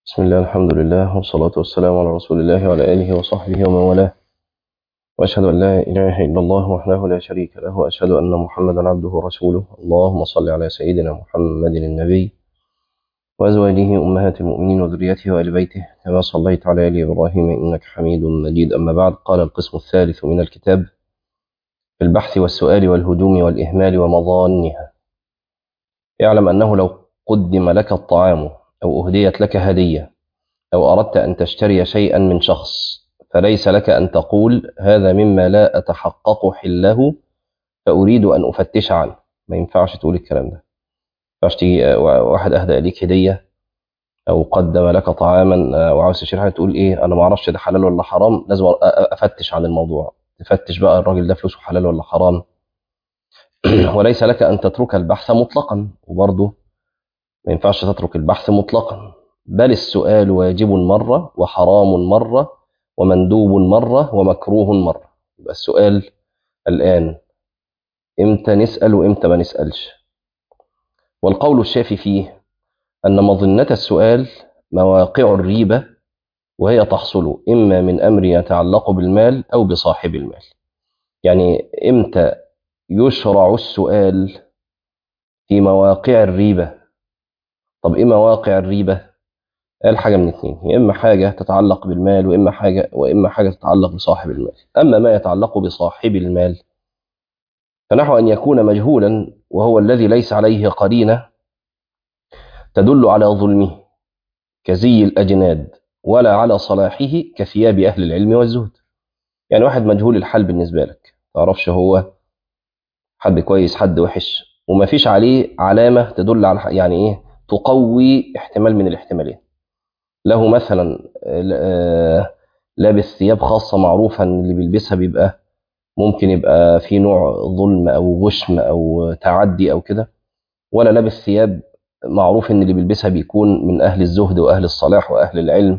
بسم الله الحمد لله والصلاة والسلام على رسول الله وعلى آله وصحبه ومن والاه وأشهد أن لا إله إلا الله وحده لا شريك له وأشهد أن محمدا عبده ورسوله اللهم صل على سيدنا محمد النبي وأزواجه أمهات المؤمنين وذريته وآل بيته كما صليت على آل إبراهيم إنك حميد مجيد أما بعد قال القسم الثالث من الكتاب في البحث والسؤال والهجوم والإهمال ومظانها اعلم أنه لو قدم لك الطعام أو أهديت لك هدية أو أردت أن تشتري شيئا من شخص فليس لك أن تقول هذا مما لا أتحقق حله فأريد أن أفتش عنه ما ينفعش تقول الكلام ده ينفعش تيجي واحد أهدى إليك هدية أو قدم لك طعاما وعاوز تشتري حاجة تقول إيه أنا ما أعرفش ده حلال ولا حرام لازم أفتش عن الموضوع تفتش بقى الراجل ده فلوسه حلال ولا حرام وليس لك أن تترك البحث مطلقا وبرضه ما ينفعش تترك البحث مطلقا بل السؤال واجب مرة وحرام مرة ومندوب مرة ومكروه مرة يبقى السؤال الآن إمتى نسأل وإمتى ما نسألش والقول الشافي فيه أن مظنة السؤال مواقع الريبة وهي تحصل إما من أمر يتعلق بالمال أو بصاحب المال يعني إمتى يشرع السؤال في مواقع الريبة طب إيه مواقع الريبة قال حاجة من اتنين يا إما حاجة تتعلق بالمال وإما حاجة وإما حاجة تتعلق بصاحب المال أما ما يتعلق بصاحب المال فنحو أن يكون مجهولا وهو الذي ليس عليه قرينة تدل على ظلمه كزي الأجناد ولا على صلاحه كثياب أهل العلم والزهد يعني واحد مجهول الحال بالنسبة لك تعرفش هو حد كويس حد وحش وما فيش عليه علامة تدل على يعني إيه تقوي احتمال من الاحتمالين له مثلا لابس ثياب خاصة معروفة ان اللي بيلبسها بيبقى ممكن يبقى في نوع ظلم او غشم او تعدي او كده ولا لابس ثياب معروف ان اللي بيلبسها بيكون من اهل الزهد واهل الصلاح واهل العلم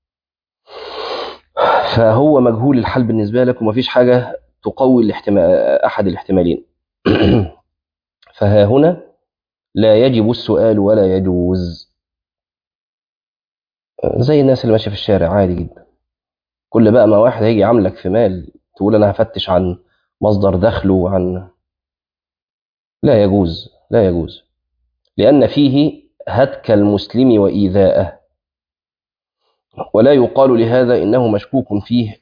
فهو مجهول الحال بالنسبة لك ومفيش حاجة تقوي الاحتمال احد الاحتمالين فها هنا لا يجب السؤال ولا يجوز زي الناس اللي ماشيه في الشارع عادي جدا كل بقى ما واحد هيجي يعاملك في مال تقول انا هفتش عن مصدر دخله وعن لا يجوز لا يجوز لأن فيه هتك المسلم وإيذاءه ولا يقال لهذا إنه مشكوك فيه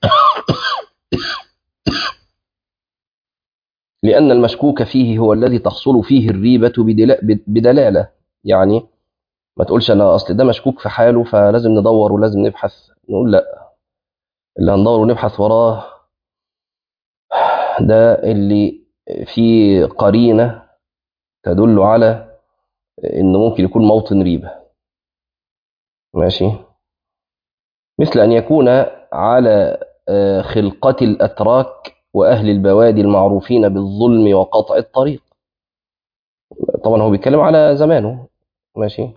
لأن المشكوك فيه هو الذي تحصل فيه الريبة بدلالة يعني ما تقولش أنا أصل ده مشكوك في حاله فلازم ندور ولازم نبحث نقول لا اللي هندور ونبحث وراه ده اللي فيه قرينة تدل على إنه ممكن يكون موطن ريبة ماشي مثل أن يكون على خلقة الأتراك وأهل البوادي المعروفين بالظلم وقطع الطريق طبعا هو بيتكلم على زمانه ماشي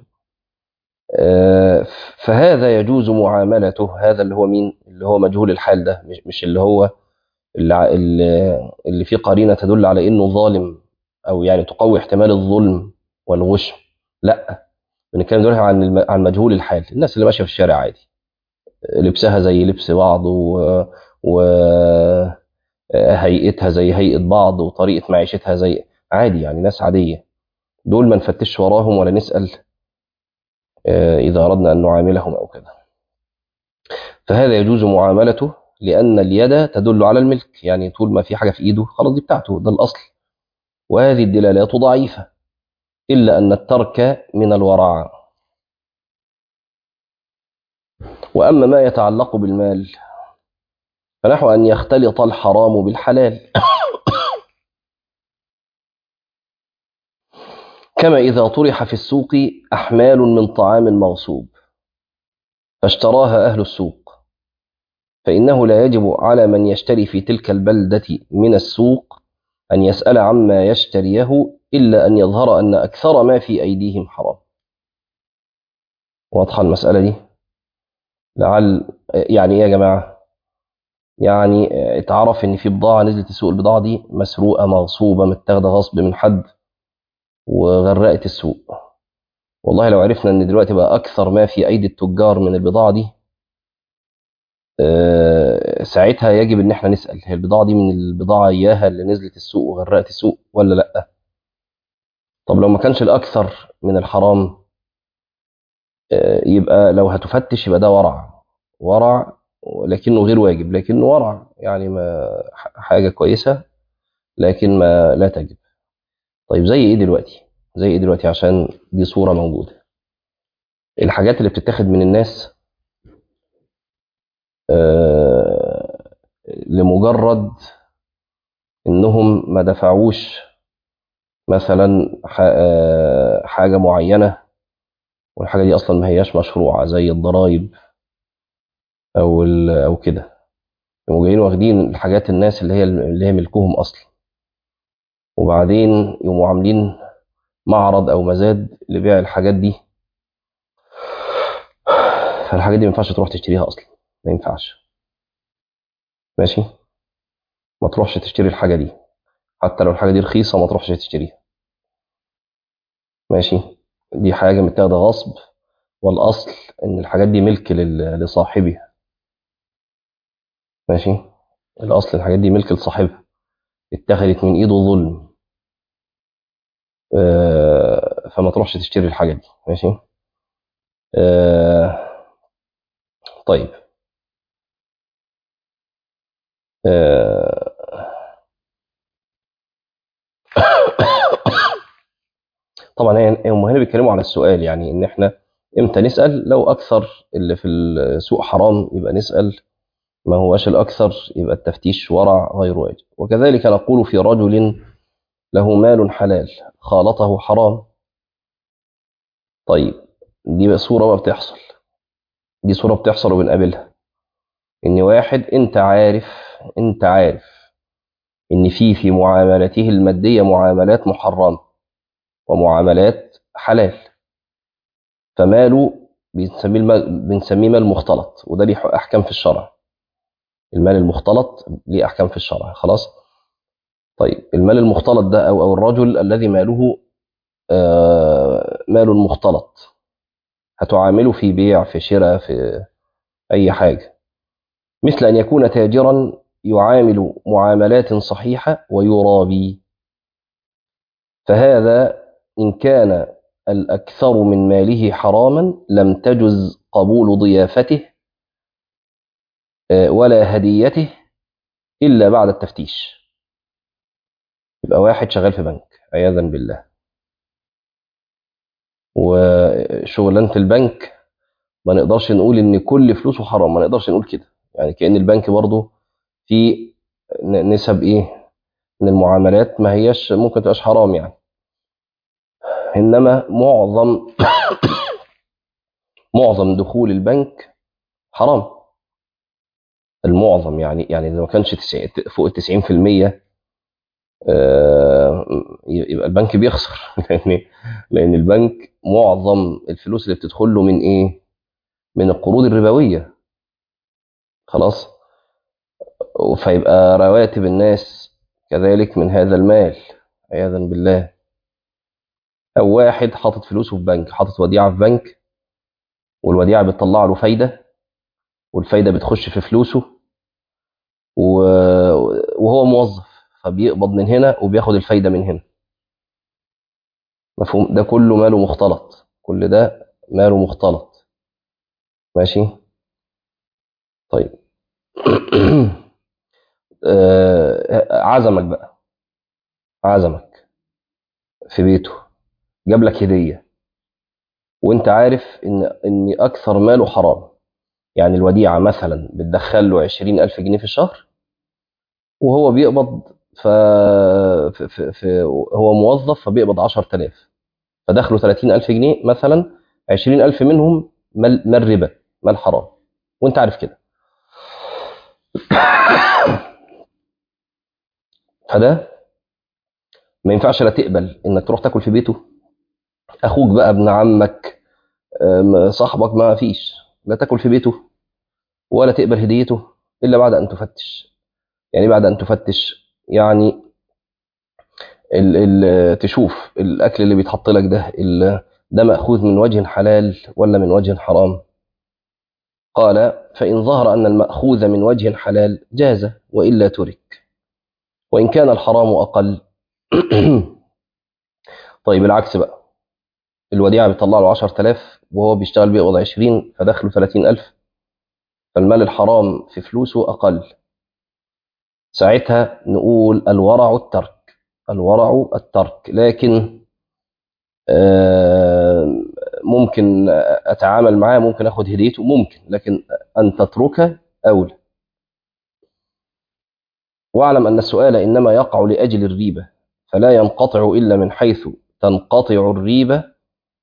فهذا يجوز معاملته هذا اللي هو مين اللي هو مجهول الحال ده مش مش اللي هو اللي اللي فيه قرينه تدل على انه ظالم او يعني تقوي احتمال الظلم والغش لا بنتكلم دلوقتي عن عن مجهول الحال الناس اللي ماشيه في الشارع عادي لبسها زي لبس بعض و, و... هيئتها زي هيئة بعض وطريقة معيشتها زي عادي يعني ناس عادية دول ما نفتش وراهم ولا نسأل إذا أردنا أن نعاملهم أو كذا فهذا يجوز معاملته لأن اليد تدل على الملك يعني طول ما في حاجة في إيده خلاص دي بتاعته ده الأصل وهذه الدلالات ضعيفة إلا أن الترك من الورع وأما ما يتعلق بالمال فنحو أن يختلط الحرام بالحلال كما إذا طرح في السوق أحمال من طعام مغصوب فاشتراها أهل السوق فإنه لا يجب على من يشتري في تلك البلدة من السوق أن يسأل عما يشتريه إلا أن يظهر أن أكثر ما في أيديهم حرام واضحة المسألة دي لعل يعني إيه يا جماعة يعني اتعرف ان في بضاعه نزلت السوق البضاعه دي مسروقه مغصوبه متاخده غصب من حد وغرقت السوق والله لو عرفنا ان دلوقتي بقى اكثر ما في ايدي التجار من البضاعه دي آه، ساعتها يجب ان احنا نسال هي البضاعه دي من البضاعه اياها اللي نزلت السوق وغرقت السوق ولا لا طب لو ما كانش الاكثر من الحرام آه، يبقى لو هتفتش يبقى ده ورع ورع لكنه غير واجب لكنه ورع يعني ما ح- حاجه كويسه لكن ما لا تجب طيب زي ايه دلوقتي زي ايه دلوقتي عشان دي صوره موجوده الحاجات اللي بتتاخد من الناس آه، لمجرد انهم ما دفعوش مثلا ح- آه، حاجه معينه والحاجه دي اصلا ما هياش مشروعه زي الضرايب او ال- او كده يقوموا جايين واخدين الحاجات الناس اللي هي اللي هي ملكهم اصلا وبعدين يقوموا عاملين معرض او مزاد لبيع الحاجات دي فالحاجات دي ما ينفعش تروح تشتريها اصلا ما ينفعش ماشي ما تروحش تشتري الحاجه دي حتى لو الحاجه دي رخيصه ما تروحش تشتريها ماشي دي حاجه متاخده غصب والاصل ان الحاجات دي ملك لل- لصاحبها ماشي الاصل الحاجات دي ملك لصاحبها اتخذت من ايده ظلم آه، فما تروحش تشتري الحاجه دي ماشي آه، طيب آه، طبعا هي- هم هنا بيتكلموا على السؤال يعني ان احنا امتى نسال لو اكثر اللي في السوق حرام يبقى نسال ما هوش الاكثر يبقى التفتيش ورع غير واجب وكذلك نقول في رجل له مال حلال خالطه حرام طيب دي بقى صوره بقى بتحصل دي صوره بتحصل وبنقابلها ان واحد انت عارف انت عارف ان في في معاملته الماديه معاملات محرمه ومعاملات حلال فماله بنسميه الم- بنسميه مال مختلط وده ليه احكام في الشرع المال المختلط ليه احكام في الشرع خلاص طيب المال المختلط ده او او الرجل الذي ماله آه، مال مختلط هتعامله في بيع في شراء في اي حاجه مثل ان يكون تاجرا يعامل معاملات صحيحه ويرابي فهذا ان كان الاكثر من ماله حراما لم تجز قبول ضيافته آه، ولا هديته الا بعد التفتيش يبقى واحد شغال في بنك عياذا بالله وشغلانه البنك ما نقدرش نقول ان كل فلوسه حرام ما نقدرش نقول كده يعني كأن البنك برضه في ن- نسب ايه من المعاملات ما هياش ممكن تبقاش حرام يعني انما معظم معظم دخول البنك حرام المعظم يعني يعني اذا ما كانش 90 فوق ال 90% آه، يبقى البنك بيخسر لان لان البنك معظم الفلوس اللي بتدخل له من ايه؟ من القروض الربويه خلاص فيبقى رواتب الناس كذلك من هذا المال عياذا بالله او واحد حاطط فلوسه في بنك حاطط وديعه في بنك والوديعه بتطلع له فايده والفايده بتخش في فلوسه و- وهو موظف فبيقبض من هنا وبياخد الفايده من هنا مفهوم ده كله ماله مختلط كل ده ماله مختلط ماشي طيب آه، عزمك بقى عزمك في بيته جاب لك هديه وانت عارف ان ان اكثر ماله حرام يعني الوديعه مثلا بتدخل له 20000 جنيه في الشهر وهو بيقبض ف... في... في... في... هو موظف فبيقبض 10000 فدخله 30000 جنيه مثلا 20000 منهم مال, مال ربا مال حرام وانت عارف كده فده ما ينفعش لا تقبل انك تروح تاكل في بيته اخوك بقى ابن عمك أم، صاحبك ما فيش لا تاكل في بيته ولا تقبل هديته الا بعد ان تفتش يعني بعد ان تفتش يعني ال ال تشوف الاكل اللي بيتحط لك ده ال- ده مأخوذ من وجه حلال ولا من وجه حرام قال فإن ظهر أن المأخوذ من وجه حلال جاز وإلا ترك وإن كان الحرام أقل طيب العكس بقى الوديعة بيطلع له 10000 وهو بيشتغل بيقبض 20 فدخله 30000 فالمال الحرام في فلوسه أقل ساعتها نقول الورع الترك الورع الترك لكن ممكن أتعامل معاه ممكن أخذ هديته ممكن لكن أن تتركه أولى واعلم أن السؤال إنما يقع لأجل الريبة فلا ينقطع إلا من حيث تنقطع الريبة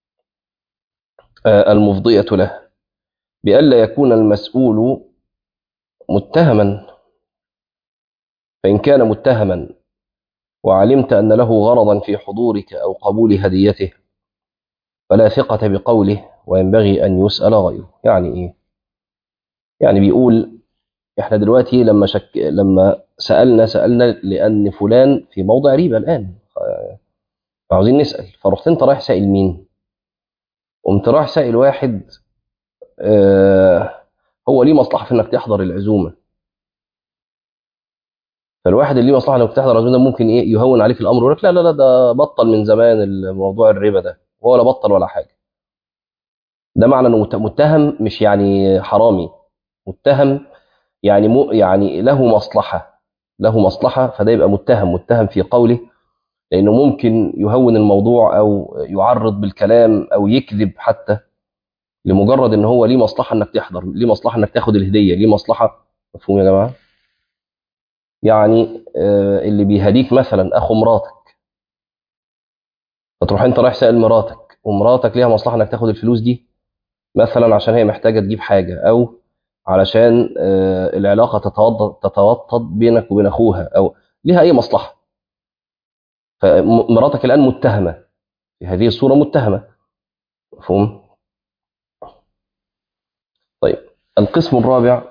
المفضية له بألا يكون المسؤول متهما فإن كان متهما وعلمت أن له غرضا في حضورك أو قبول هديته فلا ثقة بقوله وينبغي أن يسأل غيره يعني إيه؟ يعني بيقول إحنا دلوقتي لما شك لما سألنا سألنا لأن فلان في موضع ريبة الآن فعاوزين نسأل فرحت أنت رايح سائل مين؟ قمت رايح سائل واحد آه هو ليه مصلحة في إنك تحضر العزومة فالواحد اللي ليه مصلحة إنك تحضر العزومة ده ممكن إيه يهون عليك الأمر ويقول لك لا لا لا ده بطل من زمان الموضوع الربا ده هو ولا بطل ولا حاجة ده معنى انه متهم مش يعني حرامي متهم يعني م... يعني له مصلحة له مصلحة فده يبقى متهم متهم في قوله لأنه ممكن يهون الموضوع أو يعرض بالكلام أو يكذب حتى لمجرد ان هو ليه مصلحة انك تحضر ليه مصلحة انك تاخد الهدية ليه مصلحة مفهوم يا جماعة يعني آه اللي بيهديك مثلا أخو مراتك فتروح انت رايح سائل مراتك ومراتك ليها مصلحة انك تاخد الفلوس دي مثلا عشان هي محتاجة تجيب حاجة أو علشان آه العلاقة تتوضد تتوطد بينك وبين أخوها أو ليها أي مصلحة فمراتك الآن متهمة في هذه الصورة متهمة مفهوم؟ طيب القسم الرابع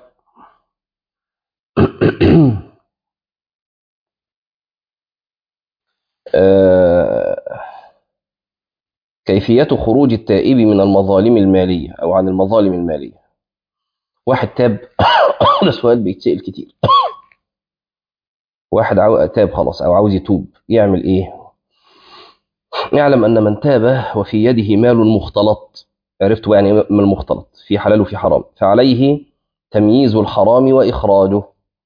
آه كيفية خروج التائب من المظالم المالية أو عن المظالم المالية واحد تاب ده سؤال بيتسأل كتير واحد عاو... تاب خلاص أو عاوز يتوب يعمل إيه يعلم أن من تاب وفي يده مال مختلط عرفت يعني من المختلط في حلال وفي حرام فعليه تمييز الحرام وإخراجه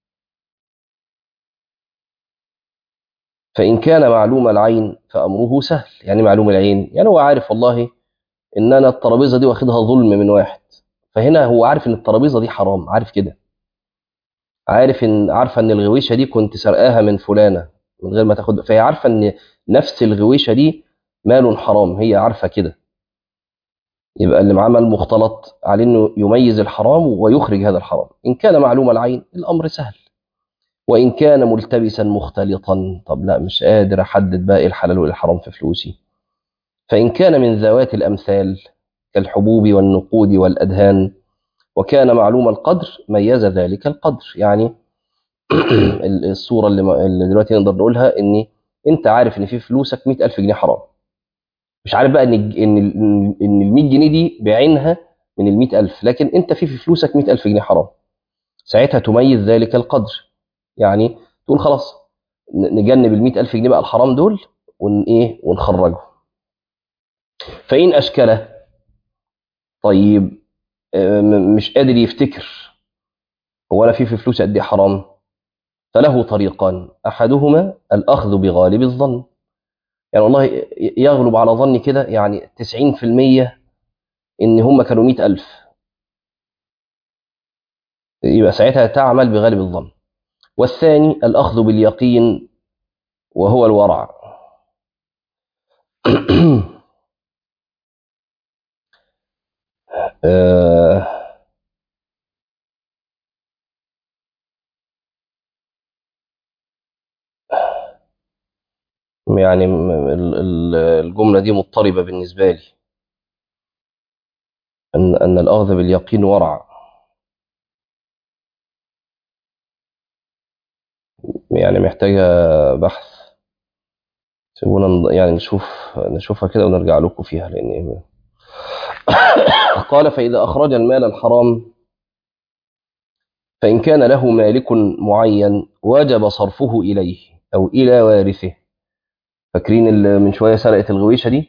فإن كان معلوم العين فأمره سهل يعني معلوم العين يعني هو عارف والله إن أنا الترابيزة دي واخدها ظلم من واحد فهنا هو عارف إن الترابيزة دي حرام عارف كده عارف إن عارفة إن الغويشة دي كنت سرقاها من فلانة من غير ما تاخد فهي عارفة إن نفس الغويشة دي مال حرام هي عارفة كده يبقى اللي معاه مال مختلط عليه إنه يميز الحرام ويخرج هذا الحرام إن كان معلوم العين الأمر سهل وإن كان ملتبسا مختلطا طب لا مش قادر أحدد بقى إيه الحلال والحرام في فلوسي فإن كان من ذوات الأمثال كالحبوب والنقود والأدهان وكان معلوم القدر ميز ذلك القدر يعني الصورة اللي, اللي دلوقتي نقدر نقولها إن أنت عارف إن في فلوسك مئة ألف جنيه حرام مش عارف بقى إن إن إن ال 100 جنيه دي بعينها من ال 100000 لكن أنت في في فلوسك 100000 جنيه حرام ساعتها تميز ذلك القدر يعني تقول خلاص نجنب ال 100000 جنيه بقى الحرام دول ون ايه ونخرجه فإن أشكله طيب مش قادر يفتكر هو أنا في في فلوس قد إيه حرام فله طريقان أحدهما الأخذ بغالب الظن يعني والله يغلب على ظني كده يعني 90% إن هم كانوا 100000 يبقى ساعتها تعمل بغالب الظن والثاني الأخذ باليقين وهو الورع آه يعني الجملة دي مضطربة بالنسبة لي أن أن الأخذ باليقين ورع يعني محتاجة بحث سيبونا ن- يعني نشوف نشوفها كده ونرجع لكم فيها لان قال فإذا أخرج المال الحرام فإن كان له مالك معين وجب صرفه إليه أو إلى وارثه فاكرين اللي من شوية سرقت الغويشة دي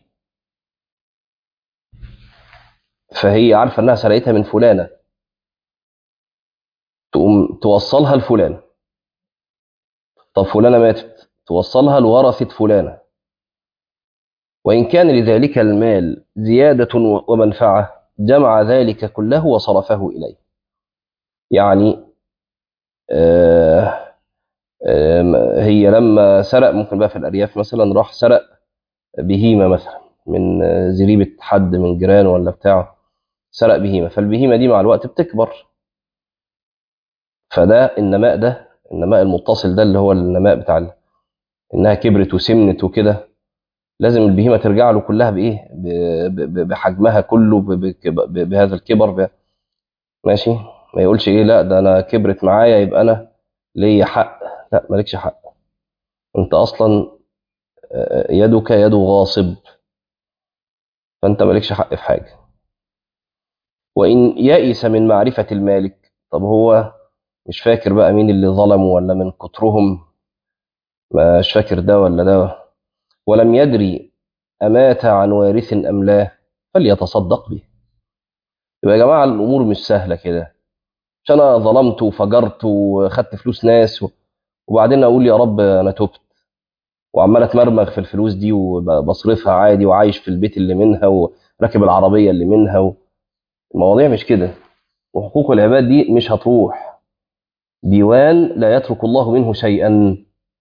فهي عارفة إنها سرقتها من فلانة تقوم توصلها لفلان طب فلانة ماتت توصلها لورثة فلانة وإن كان لذلك المال زيادة ومنفعة جمع ذلك كله وصرفه إليه يعني آه آم، هي لما سرق ممكن بقى في الأرياف مثلا راح سرق بهيمة مثلا من آه، زريبة حد من جيرانه ولا بتاعه سرق بهيمة فالبهيمة دي مع الوقت بتكبر فده النماء ده النماء المتصل ده اللي هو النماء بتاع ال- انها كبرت وسمنت وكده لازم البهيمة ترجع له كلها بايه ب- ب- بحجمها كله ب- ب- ب- بهذا الكبر ب- ماشي ما يقولش ايه لا ده انا كبرت معايا يبقى انا ليا حق لا مالكش حق انت اصلا آه، يدك يد غاصب فانت مالكش حق في حاجه وان يئس من معرفه المالك طب هو مش فاكر بقى مين اللي ظلمه ولا من كترهم مش فاكر ده ولا ده ولم يدري امات عن وارث ام لا فليتصدق به يبقى يا جماعه الامور مش سهله كده مش انا ظلمت وفجرت وخدت فلوس ناس و- وبعدين اقول يا رب انا تبت وعمال اتمرمغ في الفلوس دي وبصرفها عادي وعايش في البيت اللي منها وراكب العربيه اللي منها المواضيع مش كده وحقوق العباد دي مش هتروح ديوان لا يترك الله منه شيئا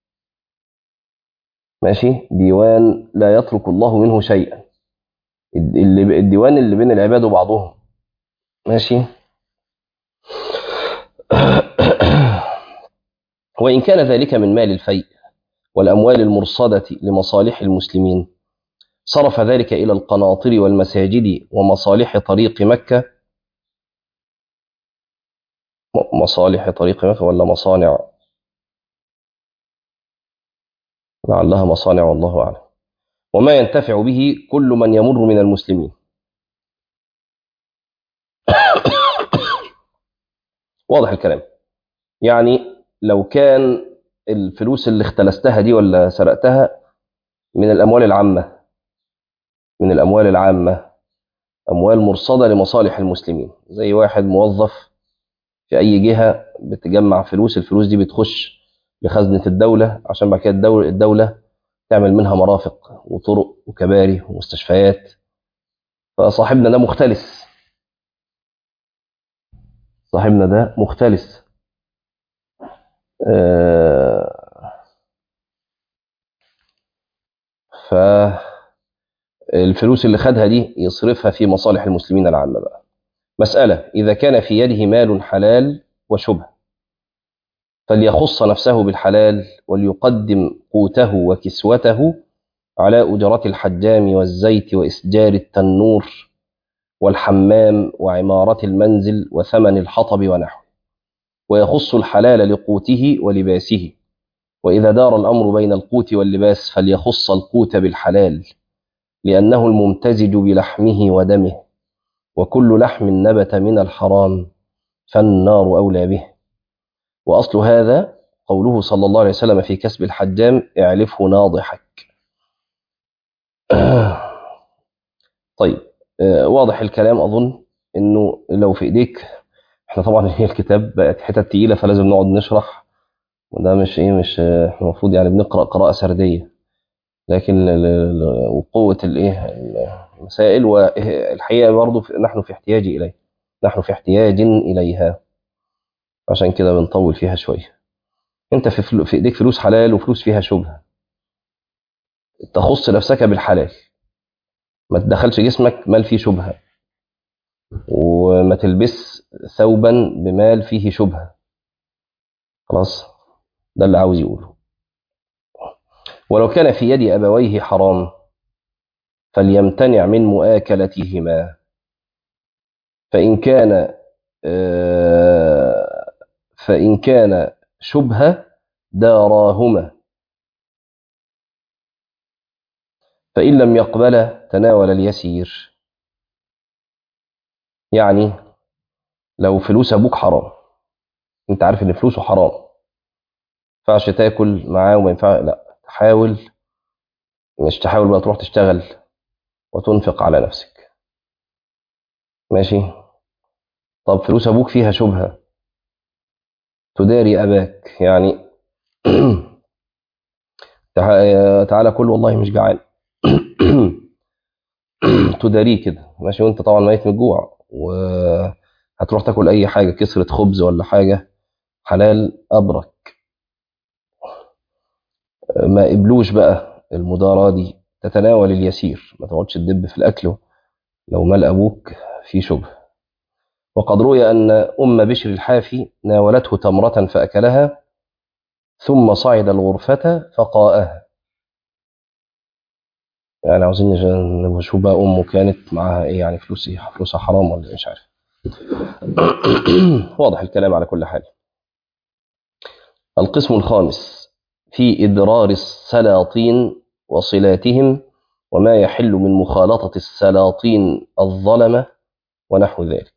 ماشي ديوان لا يترك الله منه شيئا الد- اللي الديوان اللي بين العباد وبعضهم ماشي وإن كان ذلك من مال الفيء والأموال المرصدة لمصالح المسلمين صرف ذلك إلى القناطر والمساجد ومصالح طريق مكة م- مصالح طريق مكة ولا مصانع لعلها مصانع والله أعلم وما ينتفع به كل من يمر من المسلمين واضح الكلام يعني لو كان الفلوس اللي اختلستها دي ولا سرقتها من الأموال العامة من الأموال العامة أموال مرصدة لمصالح المسلمين زي واحد موظف في أي جهة بتجمع فلوس الفلوس دي بتخش لخزنة الدولة عشان بعد كده الدولة, الدولة تعمل منها مرافق وطرق وكباري ومستشفيات فصاحبنا ده مختلس صاحبنا ده مختلس آه، فالفلوس اللي خدها دي يصرفها في مصالح المسلمين العامة بقى مسألة إذا كان في يده مال حلال وشبه فليخص نفسه بالحلال وليقدم قوته وكسوته على أجرات الحجام والزيت وإسجار التنور والحمام وعمارة المنزل وثمن الحطب ونحوه ويخص الحلال لقوته ولباسه وإذا دار الأمر بين القوت واللباس فليخص القوت بالحلال لأنه الممتزج بلحمه ودمه وكل لحم نبت من الحرام فالنار أولى به وأصل هذا قوله صلى الله عليه وسلم في كسب الحجام اعلفه ناضحك طيب آه، واضح الكلام أظن إنه لو في إيديك إحنا طبعا هي الكتاب بقت حتت تقيلة فلازم نقعد نشرح وده مش إيه مش آه، إحنا المفروض يعني بنقرأ قراءة سردية لكن ل- ل- ل- وقوة الإيه المسائل والحقيقة برضه في- نحن في احتياج إليه نحن في احتياج إليها عشان كده بنطول فيها شوية أنت في فلو في إيديك فلوس حلال وفلوس فيها شبهة تخص نفسك بالحلال ما تدخلش جسمك مال فيه شبهة وما تلبس ثوبا بمال فيه شبهة خلاص ده اللي عاوز يقوله ولو كان في يد أبويه حرام فليمتنع من مؤاكلتهما فإن كان آه، فإن كان شبهة داراهما فإن لم يقبل تناول اليسير يعني لو فلوس أبوك حرام أنت عارف إن فلوسه حرام ينفعش تاكل معاه وما ينفع لا تحاول مش تحاول بقى تروح تشتغل وتنفق على نفسك ماشي طب فلوس ابوك فيها شبهه تداري اباك يعني تعالى كل والله مش جعان تداريه كده ماشي وانت طبعا ميت من الجوع وهتروح تاكل اي حاجه كسره خبز ولا حاجه حلال ابرك ما قبلوش بقى المداراة دي تتناول اليسير ما تقعدش تدب في الأكل لو مال أبوك في شبه وقد روي أن أم بشر الحافي ناولته تمرة فأكلها ثم صعد الغرفة فقاءها يعني عاوزين نشوف بقى أمه كانت معاها إيه يعني فلوس إيه فلوسها حرام ولا مش عارف واضح الكلام على كل حال القسم الخامس في إدرار السلاطين وصلاتهم وما يحل من مخالطة السلاطين الظلمة ونحو ذلك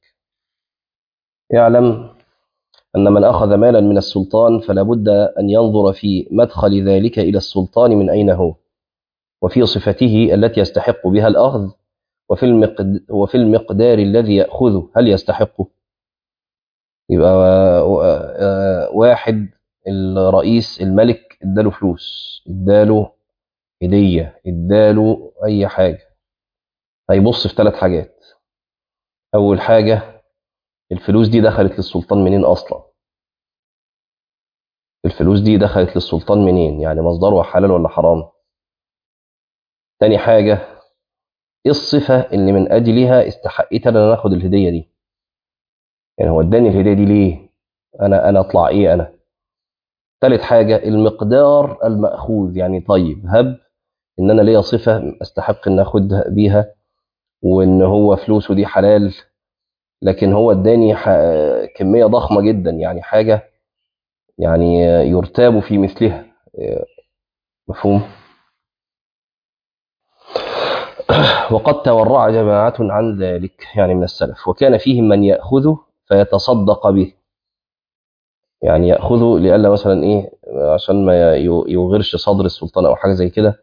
يعلم أن من أخذ مالا من السلطان فلا بد أن ينظر في مدخل ذلك إلى السلطان من أين هو وفي صفته التي يستحق بها الأخذ وفي, المقد وفي المقدار الذي يأخذه هل يستحقه يبقى واحد الرئيس الملك اداله فلوس اداله هدية اداله أي حاجة هيبص في ثلاث حاجات أول حاجة الفلوس دي دخلت للسلطان منين أصلا الفلوس دي دخلت للسلطان منين يعني مصدرها حلال ولا حرام تاني حاجة ايه الصفة اللي من أجلها استحقيت أن أنا آخد الهدية دي يعني هو اداني الهدية دي ليه أنا أنا أطلع إيه أنا تالت حاجة المقدار المأخوذ يعني طيب هب إن أنا ليا صفة أستحق إن أخد بيها وإن هو فلوسه دي حلال لكن هو اداني كمية ضخمة جدا يعني حاجة يعني يرتاب في مثلها مفهوم وقد تورع جماعة عن ذلك يعني من السلف وكان فيهم من يأخذه فيتصدق به يعني يأخذه لئلا مثلا إيه عشان ما يغرش صدر السلطان أو حاجة زي كده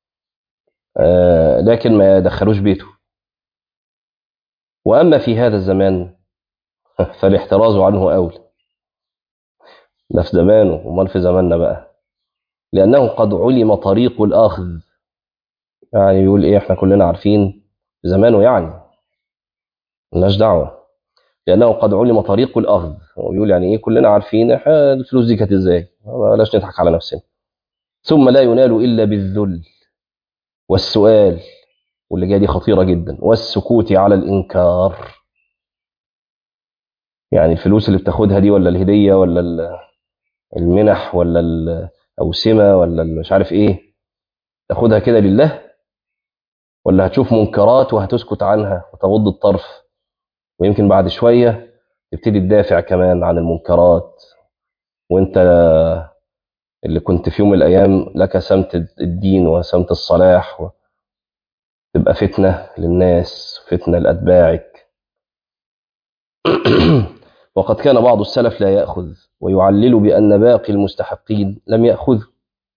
لكن ما يدخلوش بيته وأما في هذا الزمان فالاحتراز عنه أولى ده في زمانه ومال في زماننا بقى لأنه قد علم طريق الأخذ يعني بيقول إيه إحنا كلنا عارفين في زمانه يعني ملناش دعوة لأنه قد علم طريق الأخذ هو بيقول يعني إيه كلنا عارفين الفلوس دي كانت إزاي بلاش نضحك على نفسنا ثم لا ينال إلا بالذل والسؤال واللي جايه دي خطيرة جدا والسكوت على الإنكار يعني الفلوس اللي بتاخدها دي ولا الهدية ولا المنح ولا الأوسمة ولا مش عارف إيه تاخدها كده لله ولا هتشوف منكرات وهتسكت عنها وتغض الطرف ويمكن بعد شوية تبتدي تدافع كمان عن المنكرات وانت اللي كنت في يوم من الأيام لك سمت الدين وسمت الصلاح و... تبقى فتنة للناس فتنة لأتباعك وقد كان بعض السلف لا يأخذ ويعلل بأن باقي المستحقين لم يأخذوا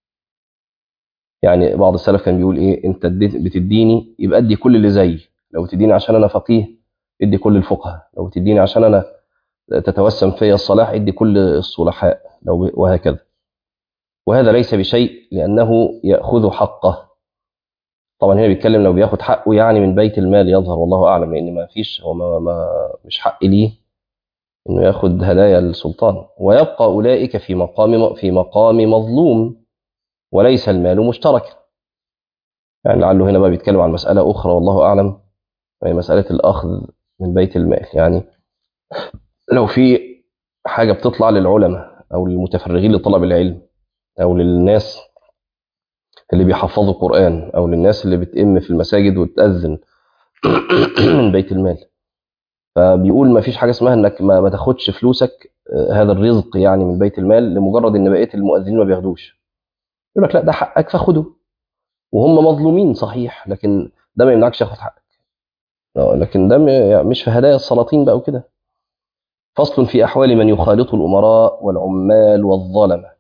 يعني بعض السلف كان بيقول ايه انت بتديني يبقى ادي كل اللي زيي لو تديني عشان انا فقيه ادي كل الفقهاء لو تديني عشان انا تتوسم في الصلاح ادي كل الصلحاء لو وهكذا وهذا ليس بشيء لأنه يأخذ حقه طبعا هنا بيتكلم لو بياخد حقه يعني من بيت المال يظهر والله أعلم لأن ما فيش هو ما, ما مش حق ليه إنه ياخد هدايا السلطان ويبقى أولئك في مقام في مقام مظلوم وليس المال مشتركا يعني لعله هنا بقى بيتكلم عن مسألة أخرى والله أعلم وهي مسألة الأخذ من بيت المال يعني لو في حاجة بتطلع للعلماء أو للمتفرغين لطلب العلم أو للناس اللي بيحفظوا قرآن أو للناس اللي بتئم في المساجد وتأذن من بيت المال فبيقول ما فيش حاجة اسمها انك ما, ما تاخدش فلوسك هذا الرزق يعني من بيت المال لمجرد ان بقية المؤذنين ما بياخدوش يقول لك لا ده حقك فخده وهم مظلومين صحيح لكن ده ما يمنعكش ياخد حقك آه، لكن ده م- يعني مش في هدايا السلاطين بقى وكده فصل في أحوال من يخالط الأمراء والعمال والظلمة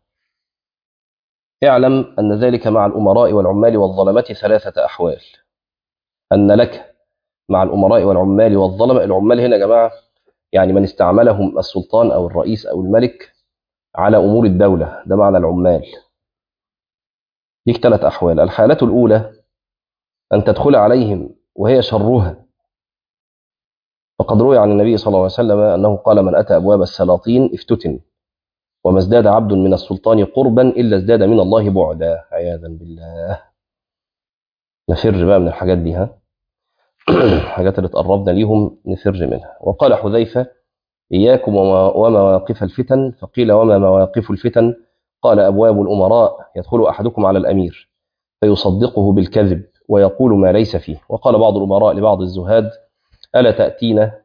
اعلم أن ذلك مع الأمراء والعمال والظلمة ثلاثة أحوال أن لك مع الأمراء والعمال والظلمة العمال هنا يا جماعة يعني من استعملهم السلطان أو الرئيس أو الملك على أمور الدولة ده معنى العمال ليك ثلاث أحوال الحالة الأولى أن تدخل عليهم وهي شرها فقد روي عن النبي صلى الله عليه وسلم أنه قال من أتى أبواب السلاطين افتتن وما ازداد عبد من السلطان قربا إلا ازداد من الله بعدا عياذا بالله نفر بقى من الحاجات دي ها الحاجات اللي تقربنا ليهم نفر منها وقال حذيفة إياكم وما- ومواقف الفتن فقيل وما مواقف الفتن قال أبواب الأمراء يدخل أحدكم على الأمير فيصدقه بالكذب ويقول ما ليس فيه وقال بعض الأمراء لبعض الزهاد ألا تأتينا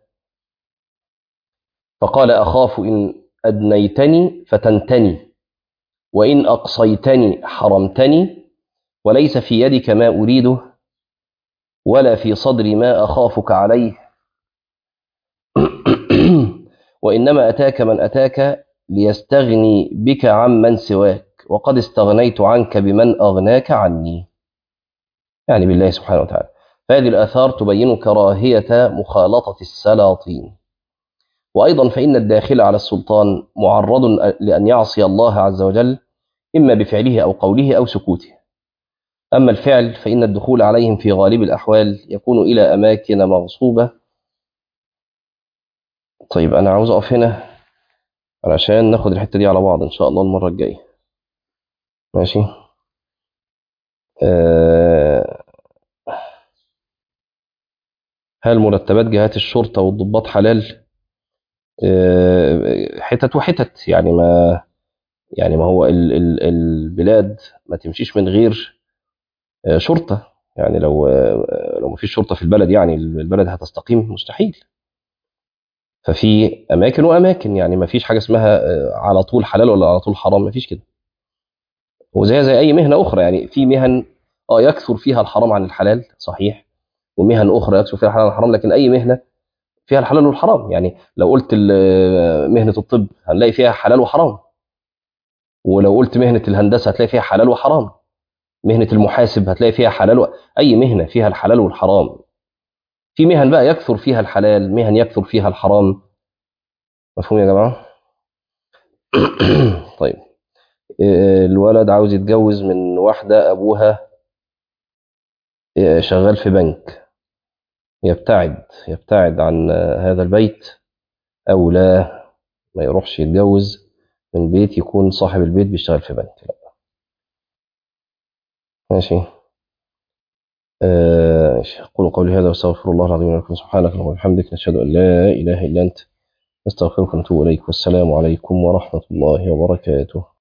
فقال أخاف إن أدنيتني فتنتني وإن أقصيتني حرمتني وليس في يدك ما أريده ولا في صدري ما أخافك عليه وإنما أتاك من أتاك ليستغني بك عمن سواك وقد استغنيت عنك بمن أغناك عني يعني بالله سبحانه وتعالى فهذه الآثار تبين كراهية مخالطة السلاطين وأيضا فإن الداخل على السلطان معرض لأن يعصي الله عز وجل إما بفعله أو قوله أو سكوته أما الفعل فإن الدخول عليهم في غالب الأحوال يكون إلى أماكن مغصوبة طيب أنا عاوز أقف هنا علشان ناخد الحتة دي على بعض إن شاء الله المرة الجاية ماشي أه هل مرتبات جهات الشرطة والضباط حلال؟ أه حتت وحتت يعني ما يعني ما هو ال ال البلاد ما تمشيش من غير آه، شرطة يعني لو آه، لو ما فيش شرطة في البلد يعني البلد هتستقيم مستحيل ففي أماكن وأماكن يعني ما فيش حاجة اسمها آه، على طول حلال ولا على طول حرام ما فيش كده وزي زي أي مهنة أخرى يعني في مهن اه يكثر فيها الحرام عن الحلال صحيح ومهن أخرى يكثر فيها الحلال عن الحرام لكن أي مهنة فيها الحلال والحرام يعني لو قلت ال- مهنة الطب هنلاقي فيها حلال وحرام ولو قلت مهنة الهندسة هتلاقي فيها حلال وحرام مهنة المحاسب هتلاقي فيها حلال و... أي مهنة فيها الحلال والحرام في مهن بقى يكثر فيها الحلال مهن يكثر فيها الحرام مفهوم يا جماعة طيب إيه، الولد عاوز يتجوز من واحدة أبوها إيه، شغال في بنك يبتعد يبتعد عن آه، هذا البيت أو لا ما يروحش يتجوز من بيت يكون صاحب البيت بيشتغل في بنك لا ماشي آه، ماشي. أقول قولي هذا واستغفر الله العظيم لكم سبحانك اللهم وبحمدك نشهد أن لا إله إلا أنت نستغفرك ونتوب إليك والسلام عليكم ورحمة الله وبركاته